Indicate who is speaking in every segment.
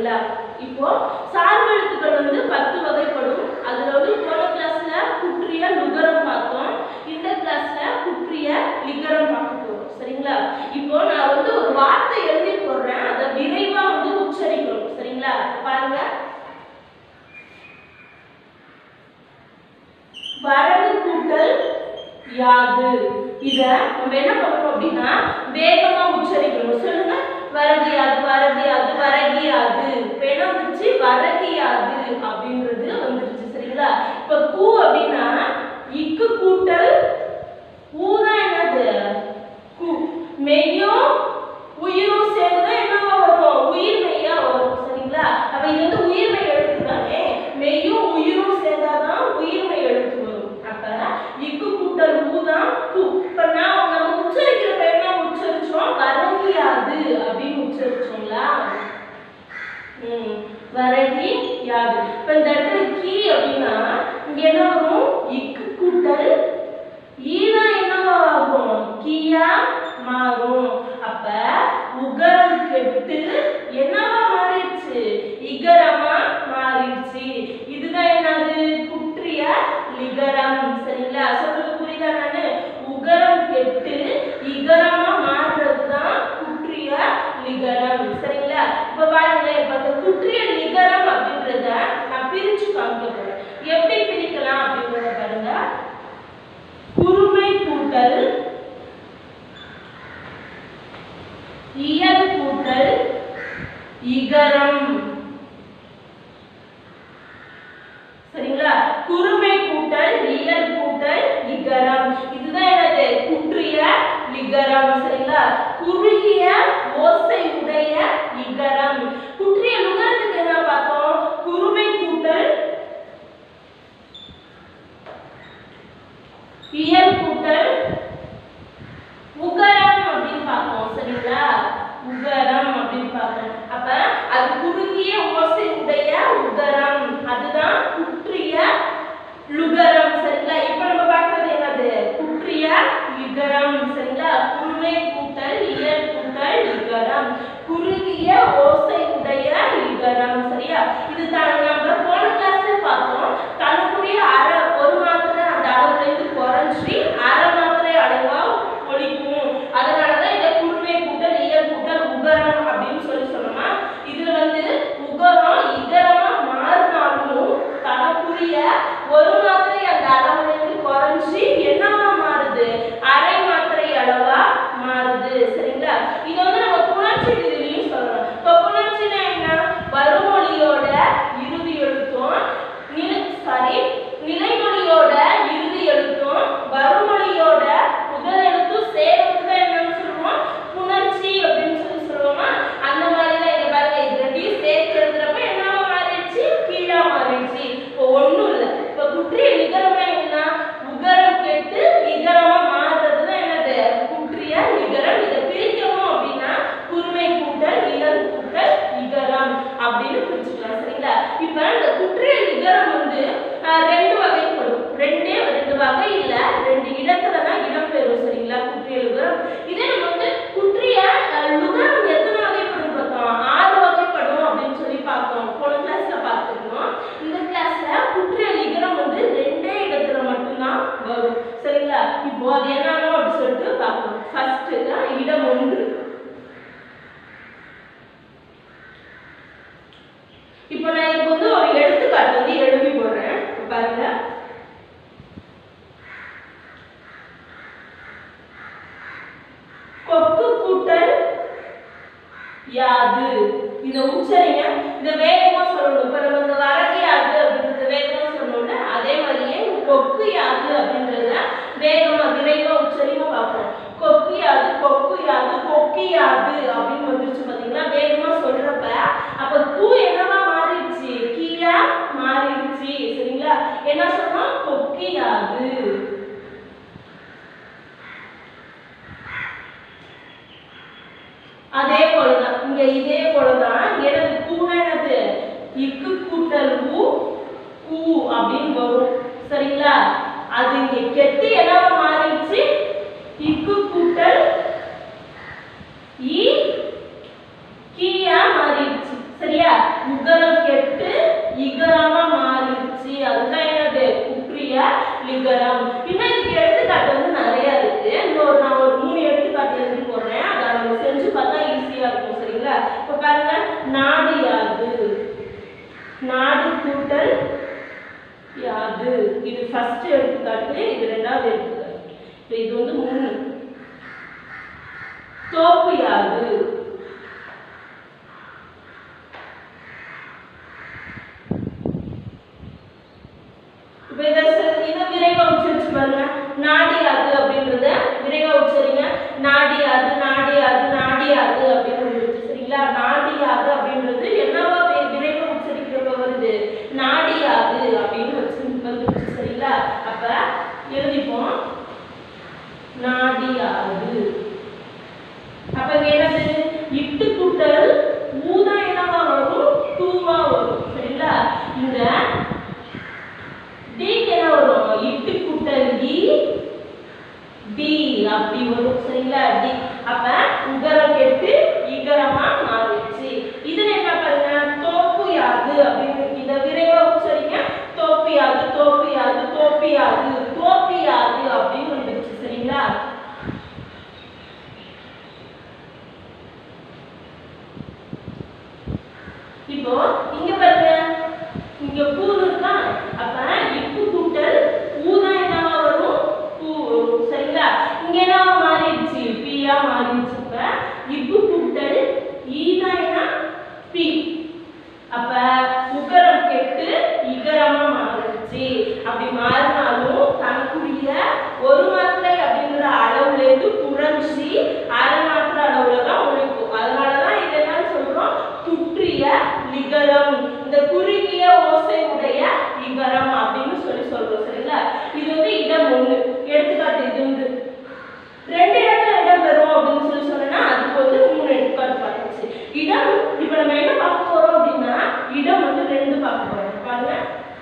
Speaker 1: சரிங்களா இப்போ சார்பு எழுத்துக்கள் வந்து பத்து வகைப்படும் அதுல வந்து போன கிளாஸ்ல குற்றிய லுகரம் பார்த்தோம் இந்த கிளாஸ்ல குற்றிய லிகரம் பார்க்க போறோம் சரிங்களா இப்போ நான் வந்து ஒரு வார்த்தை எழுதி போடுறேன் அதை விரைவா வந்து உச்சரிக்கணும் சரிங்களா இப்ப பாருங்க வரகு கூட்டல் யாது இத நம்ம என்ன பண்ணணும் அப்படின்னா வேகமா உச்சரிக்கணும் சொல்லுங்க வரகியாது வரகியாது வரகியாது இப்ப என்ன வந்துருச்சு வரகியாது அப்படின்றது வந்துருச்சு சரிங்களா இப்ப கூ அப்படின்னா இக்கு கூட்டல் ஊதான் என்னது கூ மெய்யும் உயிரும் சேர்ந்து என்னவா வரும் உயிர் மெய்யா வரும் சரிங்களா அப்ப இது வந்து உயிர்மெய் எழுத்து தானே மெய்யும் உயிரும் சேர்ந்தாதான் உயிர்மெய் எழுத்து வரும் அப்ப இக்கு கூட்டல் ஊதான் கூ இப்ப நான் நம்ம உச்சரிக்கிறப்ப என்ன உச்சரிச்சோம் வரங்கியாது அப்படின்னு உச்சரிச்சோங்களா ம் வரகி யாது இப்ப இந்த இடத்துல கீ அப்படின்னா இங்க என்ன வரும் இக்கு கூட்டல் ஈனா என்னவா ஆகும் கீயா மாறும் அப்ப உகரம் கெட்டு என்னவா மாறிடுச்சு இகரமா மாறிடுச்சு இதுதான் என்னது குற்றிய லிகரம் சரிங்களா சொல்றது புரியுதா நானு உகரம் கெட்டு இகரமா மாறுறது தான் குற்றிய லிகரம் சரிங்களா இப்ப பாருங்களேன் இப்ப அந்த குற்றிய லிகரம் அப்படின்றத நான் பிரிச்சு காமிக்க போறேன் எப்படி பிரிக்கலாம் அப்படின்றத பாருங்க குறுமை கூட்டல் இயல் கூட்டல் இகரம் சரிங்களா குறுமை கூட்டல் இயல் கூட்டல் இகரம் இதுதான் என்னது குற்றிய லிகரம் சரிங்களா குறுகிய ஓசை உடைய இகரம் குற்றிய லுகரத்துக்கு என்ன பார்த்தோம் குறுமை கூட்டல் இயல் கூட்டல் உகரம் அப்படின்னு பார்த்தோம் சரிங்களா உகரம் அப்படின்னு பார்த்தோம் அப்ப அது குறுகிய ஓசை உடைய உகரம் அதுதான் குற்றிய லுகரம் சரிங்களா இப்ப நம்ம பார்க்கறது என்னது குற்றிய லிகரம் சரிங்களா குறுமை கூட்டல் இயல் கூட்டல் லிகரம் குறுகிய ஓசை உடைய லிகரம் சரியா இது தான் நம்ம போன கிளாஸ்ல பார்த்தோம் தனக்குரிய அரை ஒரு மாத்திரை அந்த அளவுல இருந்து குறைஞ்சி அரை மாத்திரை அளவா ஒழிக்கும் அதனாலதான் இதை குறுமை கூட்டல் இயல் கூட்டல் உகரம் அப்படின்னு சொல்லி சொன்னோமா இதுல வந்து உகரம் இகரமா மாறினாலும் தனக்குரிய ஒரு மாத்திரை அந்த அளவுல இருந்து குறைஞ்சி என்னவா மாறுது அரை மாத்திரை அளவா மாறுது சரிங்களா இது வந்து நம்ம புணர்ச்சி விதிலையும் சொல்லணும் இப்போ புணர்ச்சினா என்ன வருமொழியோட இறுதி எழுத்தும் நில சாரி நிலைமொழியோட இறுதி எழுத்தும் வருமொழியோட முதல் எழுத்தும் சேர்ந்து தான் என்னன்னு சொல்லுவோம் புணர்ச்சி அப்படின்னு சொல்லி சொல்லுவோமா அந்த மாதிரி தான் இங்க பாருங்க இது ரெண்டையும் சேர்த்து எழுதுறப்ப என்னவா மாறிடுச்சு கீழா மாறிடுச்சு இப்போ ஒண்ணும் இல்லை இப்போ குற்றிய நிகரமா என்ன உகரம் கெட்டு நிகரமா மாறுறது தான் என்னது குற்றிய நிகரம் இதை பிரிக்கணும் அப்படின்னா குறுமை கூட்டல் இயல் கூட்டல் நிகரம் அப்படின்னு பிரிச்சுக்கலாம் சரிங்களா இப்போ இந்த குற்றிய நிகரம் வந்து ஆஹ், ரெண்டு வகைப்படும் ரெண்டே ரெண்டு வகை இல்ல ரெண்டு இடத்துல தான் இடம் பெறும் சரிங்களா குற்றிய லுகரம் இதே நம்ம வந்து குற்றிய ஆஹ், லுகரம் எத்தனை வகைப்படும் பார்த்தோம் ஆறு வகைப்படும் அப்படின்னு சொல்லி பார்த்தோம் போன கிளாஸ்ல பார்த்துருந்தோம் இந்த கிளாஸ்ல குற்றிய லிகரம் வந்து ரெண்டே இடத்துல மட்டும்தான் வரும் சரிங்களா இப்போ அது என்னன்னு அப்படி சொல்லிட்டு பார்ப்போம் ஃபர்ஸ்ட் இடம் ஒன்று இப்போ நான் இதுக்கு வந்து ஒரு எடுத்துக்காட்டு வந்து எழுதி போடுறேன் இப்ப பாருங்க கொக்கு கூட்டல் யாது இதை உச்சரிங்க இதை வேகமா சொல்லணும் இப்ப நம்ம இந்த வரகு யாது அப்படின்றத வேகமா சொல்லணும்ல அதே மாதிரியே இந்த கொக்கு யாது அப்படின்றத வேகமா விரைவா உச்சரிமா பார்ப்போம் கொக்கு யாது கொக்கு யாது கொக்கி யாது அப்படின்னு வந்துருச்சு பாத்தீங்களா வேகமா சொல்றப்ப அப்ப பூ என்னவா மாறிடுச்சு கீழா மாறிடுச்சு சரிங்களா என்ன சொன்னோம் கொக்கி யாது அதே போலதான் இங்க இதே போலதான் எனது கூனா என்னது இக்கு கூட்டல் ஊ கூ அப்படின்னு வரும் சரிங்களா அது இங்க கெட்டு என்னவா மாறிடுச்சு இக்கு கூட்டல் இ கீயா மாறிடுச்சு சரியா நாடு கூட்டல் யாது இது ஃபர்ஸ்ட் எடுத்துக்காட்டு இது ரெண்டாவது எடுத்துக்காட்டு இப்போ இது வந்து மூணு தோப்பு யாது இப்போ இதை ச- இதை விரைவா உச்சரிச்சு பாருங்க நாடி அது அப்படின்றத விரைவா உச்சரிங்க நாடி அது நாடி அது நாடி அது அப்படின்னு வந்துருச்சு சரிங்களா நாடி அது அப்படின்றது என்னவா வி- விரைவா உச்சரிக்கிறப்ப வருது நாடி அது அப்படின்னு வச்சு வந்துருச்சு சரிங்களா அப்ப எழுதிப்போம் நாடி அது அப்ப இங்க என்னது இட்டு கூட்டல் ஊதா என்னவா வரும் தூவா வரும் சரிங்களா இங்க டிக்கு என்ன வரும் இட்டு கூட்டல் இ டி அப்படி வரும் சரிங்களா டி அப்ப உகரம் கெட்டு இகரமா மாறிடுச்சு இதுல என்ன பாருங்க தோப்பு யாது அப்படின்னு இத விரைவா உச்சரிங்க தோப்பு யாது தோப்பு யாது தோப்பு யாது தோப்பு யாது அப்படின்னு வந்துருச்சு சரிங்களா இப்போ இங்க பாருங்க இங்க பூ இருக்கா அப்ப இப்பு கூட்டல் ஊதா என்னவா வரும் பூ வரும் சரிங்களா இங்க என்னவா மாறிடுச்சு பியா மாறிடுச்சு அப்ப இப்பு கூட்டல் ஈனா என்ன பி அப்ப உகரம் கெட்டு இகரமா மாறிடுச்சு அப்படி மாறினாலும் தனக்குரிய ஒரு மாத்திரை அப்படிங்கிற அளவுல இருந்து குறைஞ்சி அரை மாத்திரை அளவுல தான் உழைக்கும் அதனாலதான் இது என்னன்னு சொல்றோம் குற்றிய லிகரம் இந்த குறுகிய ஓசை உடைய லிகரம் அப்படின்னு சொல்லி சொல்றோம் சரிங்களா இது வந்து இடம் ஒண்ணு எடுத்துக்காட்டு இது வந்து ரெண்டு இடத்துல இடம் பெறும் அப்படின்னு சொல்லி சொன்னா அதுக்கு வந்து மூணு எடுத்துக்காட்டு பார்த்தாச்சு இடம் இப்ப நம்ம என்ன பார்க்க போறோம் அப்படின்னா இடம் வந்து ரெண்டு பார்க்க போறோம் பாருங்க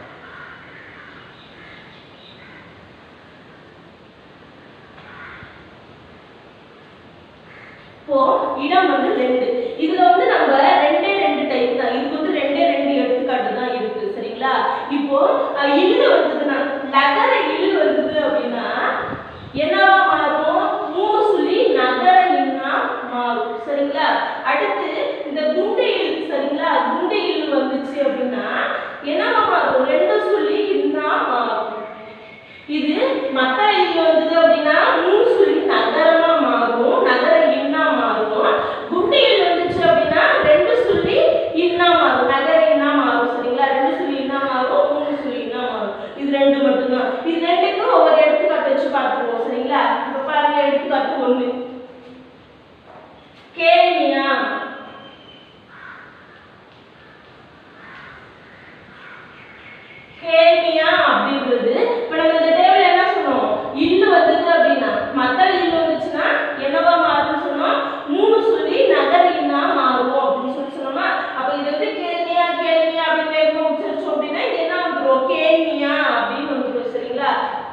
Speaker 1: இப்போ இடம் வந்து ரெண்டு இதுல வந்து நம்ம ரெண்டே ரெண்டு டைப் தான் இதுக்கு வந்து ரெண்டே ரெண்டு எடுத்துக்காட்டு தான் இருக்கு சரிங்களா இப்போ அஹ், இல்லு வந்ததுன்னா நகர இல்லு வந்தது அப்படின்னா என்னவா மாறும் மூணு சொல்லி நகர இன்னா மாறும் சரிங்களா அடுத்து இந்த குண்டு இல் சரிங்களா குண்டு இல் வந்துச்சு அப்படின்னா என்னவா மாறும் ரெண்டு சொல்லி இன்னா மாறும் இது மத்த இல் வந்தது அப்படின்னா மூணு சொல்லி நகரமா மாறும் நகர இன்னா மாறும் குண்டு இல் வந்துச்சு அப்படின்னா ரெண்டு சொல்லி இன்னா மாறும் நகர இன்னா மாறும் சரிங்களா ரெண்டு சொல்லி இன்னா மாறும் மூணு சொல்லி இன்னா மாறும் இது ரெண்டு மட்டும்தான் இது ரெண்டுக்கும் ஒவ்வொரு எடுத்துக்காட்டு வச்சு பார்த்துருவோம் சரிங்களா இப்ப பாருங்க எடுத்துக்காட்டு ஒண்ணு கேள்வியா கேள்வியா அப்படின்றது இப்ப நம்ம இந்த டேபிள் என்ன சொன்னோம் இல்லு வந்தது அப்படின்னா மத்த இல்லு வந்துச்சுன்னா என்னவா மாறும்னு சொன்னோம் மூணு சொல்லி நகர இன்னா மாறும் அப்படின்னு சொல்லி சொன்னோமா அப்ப இது வந்து கேள்வியா கேள்வியா அப்படின்னு வேகமா உச்சரிச்சோம் அப்படின்னா இது என்ன வந்துரும் கேள்வியா அப்படின்னு வந்துரும் சரிங்களா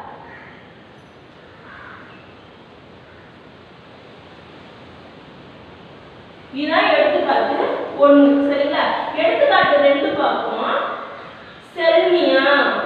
Speaker 1: இதான் எடுத்துக்காட்டு ஒண்ணு சரிங்களா எடுத்துக்காட்டு ரெண்டு பார்ப்போம் செல்மியா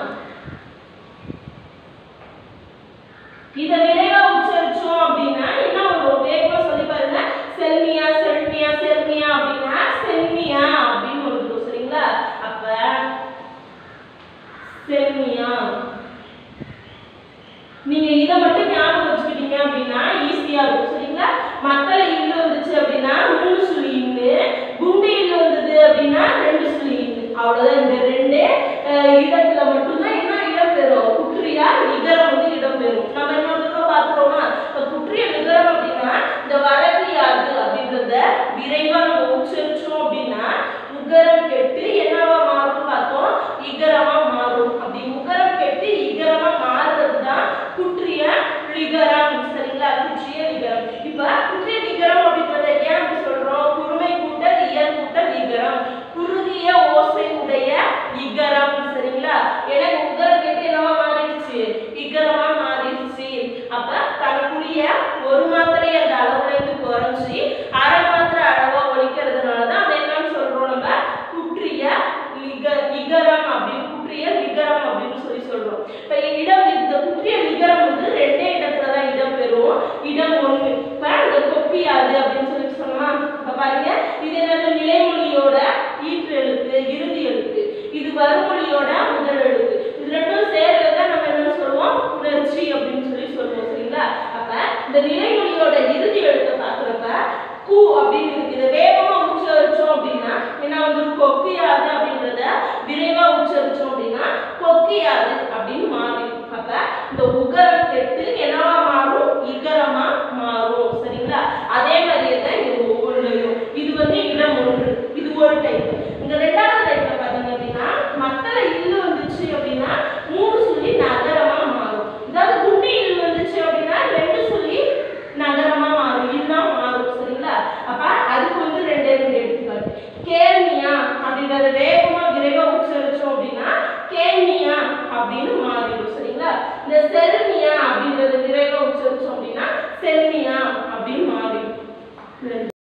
Speaker 1: இத விரைவா உச்சரிச்சோம் அப்படின்னா என்ன வரும் வேகமா சொல்லி பாருங்க செல்மியா செல்மியா செல்மியா அப்படின்னா செல்மியா அப்படின்னு வந்துடும் சரிங்களா அப்ப செல்மியா நீங்க இதை மட்டும் ஞாபகம் வச்சுக்கிட்டீங்க அப்படின்னா ஈஸியா இருக்கும் சரிங்களா மத்தள இல்லு வந்துச்சு அப்படின்னா மூணு சுழி இன்னு குண்டு இல்லு வந்தது அப்படின்னா ரெண்டு சுழி இன்னு அவ்வளவுதான் இந்த ரெண்டு அஹ், இடத்துல மட்டும்தான் என்ன இடம் பெறும் குற்றியா நிகரம் வந்து இடம் பெறும் நம்ம இன்னொரு தடவை பார்த்துருவோமா இப்ப குற்றிய நிகரம் அப்படின்னா இந்த வரவியாது அப்படின்றத விரைவா நம்ம உச்சரிச்சோம் அப்படின்னா உகரம் கெட்டு என்னவா மாறும் பார்த்தோம் இகரமா மாறும் அப்படி உகரம் கெட்டு இகரமா மாறுறது தான் குற்றிய லிகரம் சரிங்களா குற்றிய லிகரம் இப்ப குற்றிய லிகரம் அப்படின்றத ஏன் அப்படி சொல்றோம் குறுமை கூட்டல் இயல் கூட்டல் லிகரம் குறுகிய ஓசை உடைய இகரம் சரிங்களா ஏன்னா உகரம் கெட்டு என்னவா மாறிடுச்சு இகரமா மாறிடுச்சு அப்ப தனக்குரிய ஒரு மாத்திரை அந்த அளவுல இருந்து குறைஞ்சி அரை மாத்திரை அளவா ஒழிக்கிறதுனால தான் அதை என்னன்னு சொல்றோம் நம்ம குற்றிய லிக இகரம் அப்படின்னு கூ அப்படின்னு இருக்கு இதை வேகமா உச்சரிச்சோம் அப்படின்னா என்ன வந்து கொக்கியாது அப்படின்றத விரைவா உச்சரிச்சோம் அப்படின்னா கொக்கியாது அப்படின்னு மாறிடும் அப்ப இந்த உகரம் கெட்டு என்னவா மாறும் இகரமா மாறும் சரிங்களா அதே மாதிரியே தான் இங்க ஒவ்வொன்றையும் இது வந்து இடம் ஒன்று இது ஒரு டைப் இங்க ரெண்டாவது டைப்ல பாத்தீங்க அப்படின்னா மத்தல இல்லு வந்துச்சு அப்படின்னா மூணு சொல்லி நகரமா மாறும் அதாவது குண்டி இல்லு வந்துச்சு அப்படின்னா ரெண்டு சொல்லி நகரமா மாறும் இல்லா மாறும் சரிங்களா அப்ப அதுக்கு வந்து ரெண்டே ரெண்டு எடுத்துக்காட்டு கேள்வியா அப்படின்றத வேகமா விரைவா உச்சரிச்சோம் அப்படின்னா கேள்வியா அப்படின்னு மாறிடும் சரிங்களா இந்த செல்மியா அப்படின்றத விரைவா உச்சரிச்சோம் அப்படின்னா செல்மியா அப்படின்னு மாறிடும்